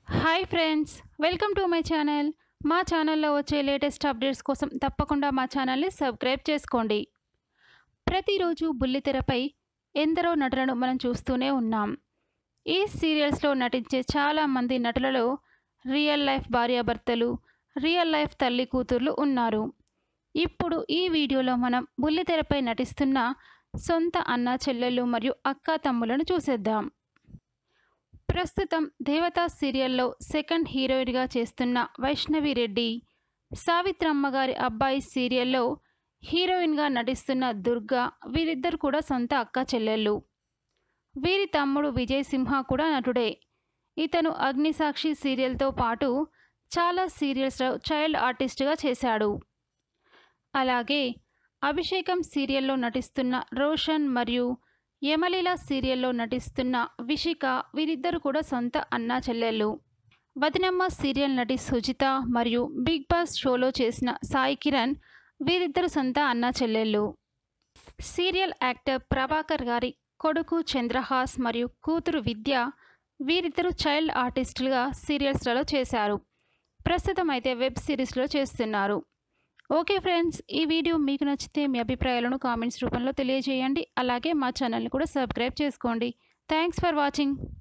hi friends welcome to my channel మా ఛానల్లో వచ్చే లేటెస్ట్ అప్డేట్స్ కోసం తప్పకుండా మా ఛానల్ని సబ్స్క్రైబ్ చేసుకోండి ప్రతిరోజు బుల్లితెరపై ఎందరో నటులను మనం చూస్తూనే ఉన్నాం ఈ సీరియల్స్లో నటించే చాలామంది నటులలో రియల్ లైఫ్ భార్యాభర్తలు రియల్ లైఫ్ తల్లి కూతుర్లు ఉన్నారు ఇప్పుడు ఈ వీడియోలో మనం బుల్లితెరపై నటిస్తున్న సొంత అన్న చెల్లెళ్ళు మరియు అక్క తమ్ములను చూసేద్దాం ప్రస్తుతం దేవతా సీరియల్లో సెకండ్ హీరోయిన్గా చేస్తున్న వైష్ణవి రెడ్డి సావిత్రమ్మ గారి అబ్బాయి సీరియల్లో హీరోయిన్గా నటిస్తున్న దుర్గా వీరిద్దరు కూడా సొంత అక్క చెల్లెళ్ళు వీరి తమ్ముడు విజయ్ సింహ కూడా నటుడే ఇతను అగ్నిసాక్షి సీరియల్తో పాటు చాలా సీరియల్స్లో చైల్డ్ ఆర్టిస్ట్గా చేశాడు అలాగే అభిషేకం సీరియల్లో నటిస్తున్న రోషన్ మరియు యమలీల సీరియల్లో నటిస్తున్న విషిక వీరిద్దరు కూడా సొంత అన్నా చెల్లెళ్ళు వదినమ్మ సీరియల్ నటి సుజిత మరియు బిగ్ బాస్ షోలో చేసిన సాయి కిరణ్ వీరిద్దరు సొంత అన్నా చెల్లెళ్ళు సీరియల్ యాక్టర్ ప్రభాకర్ గారి కొడుకు చంద్రహాస్ మరియు కూతురు విద్య వీరిద్దరు చైల్డ్ ఆర్టిస్టులుగా సీరియల్స్లలో చేశారు ప్రస్తుతం అయితే వెబ్ సిరీస్లో చేస్తున్నారు ఓకే ఫ్రెండ్స్ ఈ వీడియో మీకు నచ్చితే మీ అభిప్రాయాలను కామెంట్స్ రూపంలో తెలియజేయండి అలాగే మా ఛానల్ని కూడా సబ్స్క్రైబ్ చేసుకోండి థ్యాంక్స్ ఫర్ వాచింగ్